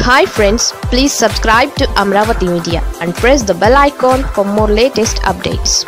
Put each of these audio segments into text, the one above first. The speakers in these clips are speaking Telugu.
hi friends please subscribe to Amaravati media and press the bell icon for more latest updates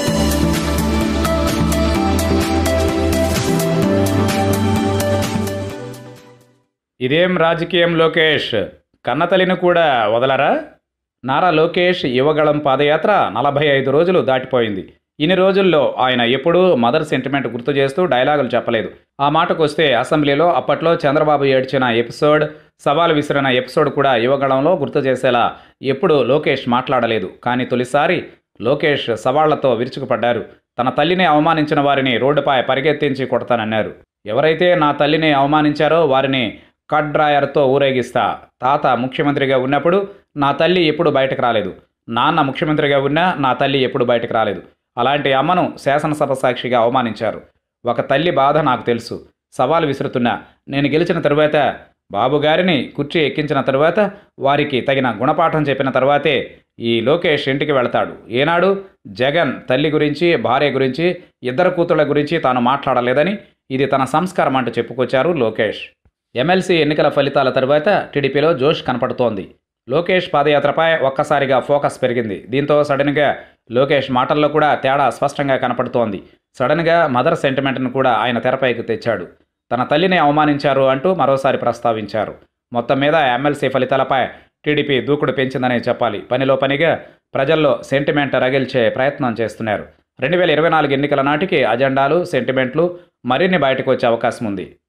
ఇదేం రాజకీయం లోకేష్ కన్నతల్లిని కూడా వదలరా నారా లోకేష్ యువగళం పాదయాత్ర నలభై ఐదు రోజులు దాటిపోయింది ఇన్ని రోజుల్లో ఆయన ఎప్పుడూ మదర్ సెంటిమెంట్ గుర్తు చేస్తూ డైలాగులు చెప్పలేదు ఆ మాటకు వస్తే అసెంబ్లీలో అప్పట్లో చంద్రబాబు ఏడ్చిన ఎపిసోడ్ సవాలు విసిరిన ఎపిసోడ్ కూడా యువగళంలో గుర్తు చేసేలా ఎప్పుడూ లోకేష్ మాట్లాడలేదు కానీ తొలిసారి లోకేష్ సవాళ్లతో విరుచుకుపడ్డారు తన తల్లిని అవమానించిన వారిని రోడ్డుపై పరిగెత్తించి కొడతానన్నారు ఎవరైతే నా తల్లిని అవమానించారో వారిని కట్ డ్రాయర్తో ఊరేగిస్తా తాత ముఖ్యమంత్రిగా ఉన్నప్పుడు నా తల్లి ఎప్పుడు బయటకు రాలేదు నాన్న ముఖ్యమంత్రిగా ఉన్నా నా తల్లి ఎప్పుడు బయటకు రాలేదు అలాంటి అమ్మను శాసనసభ సాక్షిగా అవమానించారు ఒక తల్లి బాధ నాకు తెలుసు సవాలు విసురుతున్నా నేను గెలిచిన తరువాత బాబు గారిని కుర్చీ ఎక్కించిన తరువాత వారికి తగిన గుణపాఠం చెప్పిన తర్వాతే ఈ లోకేష్ ఇంటికి వెళతాడు ఏనాడు జగన్ తల్లి గురించి భార్య గురించి ఇద్దరు కూతుళ్ళ గురించి తాను మాట్లాడలేదని ఇది తన సంస్కారం అంటూ చెప్పుకొచ్చారు లోకేష్ ఎమ్మెల్సీ ఎన్నికల ఫలితాల తరువాత టీడీపీలో జోష్ కనపడుతోంది లోకేష్ పాదయాత్రపై ఒక్కసారిగా ఫోకస్ పెరిగింది దీంతో సడన్గా లోకేష్ మాటల్లో కూడా తేడా స్పష్టంగా కనపడుతోంది సడన్గా మదర్ సెంటిమెంట్ను కూడా ఆయన తెరపైకి తెచ్చాడు తన తల్లిని అవమానించారు అంటూ మరోసారి ప్రస్తావించారు మొత్తం మీద ఎమ్మెల్సీ ఫలితాలపై టీడీపీ దూకుడు పెంచిందనే చెప్పాలి పనిలో పనిగా ప్రజల్లో సెంటిమెంట్ రగిల్చే ప్రయత్నం చేస్తున్నారు రెండు వేల ఇరవై నాలుగు ఎన్నికల నాటికి అజెండాలు సెంటిమెంట్లు మరిన్ని బయటకు వచ్చే అవకాశం ఉంది